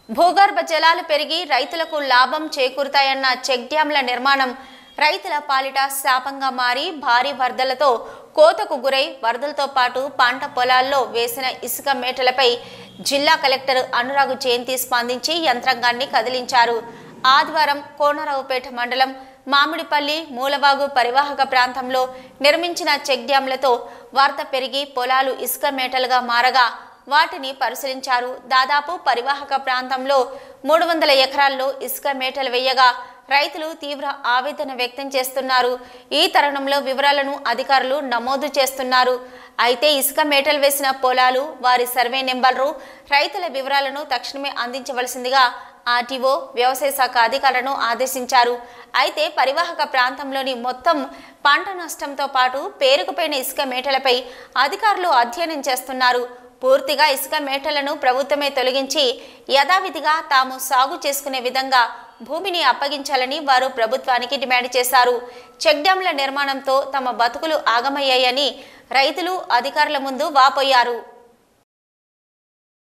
భూగర్భ జలాలు పెరిగి రైతులకు లాభం చేకూరుతాయన్న చెక్ డ్యాంల నిర్మాణం రైతుల పాలిట శాపంగా మారి భారీ వరదలతో కోతకు గురై వరదలతో పాటు పంట పొలాల్లో వేసిన ఇసుక మేటలపై జిల్లా కలెక్టర్ అనురాగు జయంతి స్పందించి యంత్రాంగాన్ని కదిలించారు ఆదివారం కోనరావుపేట మండలం మామిడిపల్లి మూలవాగు పరివాహక ప్రాంతంలో నిర్మించిన చెక్ డ్యాంలతో వరద పెరిగి పొలాలు ఇసుక మేటలుగా మారగా వాటిని పరిశీలించారు దాదాపు పరివాహక ప్రాంతంలో మూడు వందల ఎకరాల్లో ఇసుక మేటలు వేయగా రైతులు తీవ్ర ఆవేదన వ్యక్తం చేస్తున్నారు ఈ తరుణంలో వివరాలను అధికారులు నమోదు చేస్తున్నారు అయితే ఇసుక మేటలు వేసిన పొలాలు వారి సర్వే నెంబర్లు రైతుల వివరాలను తక్షణమే అందించవలసిందిగా ఆర్టీఓ వ్యవసాయ శాఖ అధికారులను ఆదేశించారు అయితే పరివాహక ప్రాంతంలోని మొత్తం పంట నష్టంతో పాటు పేరుకుపోయిన ఇసుక మేటలపై అధికారులు అధ్యయనం చేస్తున్నారు పూర్తిగా ఇసుక మేటలను ప్రభుత్వమే తొలగించి యథావిధిగా తాము సాగు చేసుకునే విధంగా భూమిని అప్పగించాలని వారు ప్రభుత్వానికి డిమాండ్ చేశారు చెక్ డ్యాంల నిర్మాణంతో తమ బతుకులు ఆగమయ్యాయని రైతులు అధికారుల ముందు వాపోయారు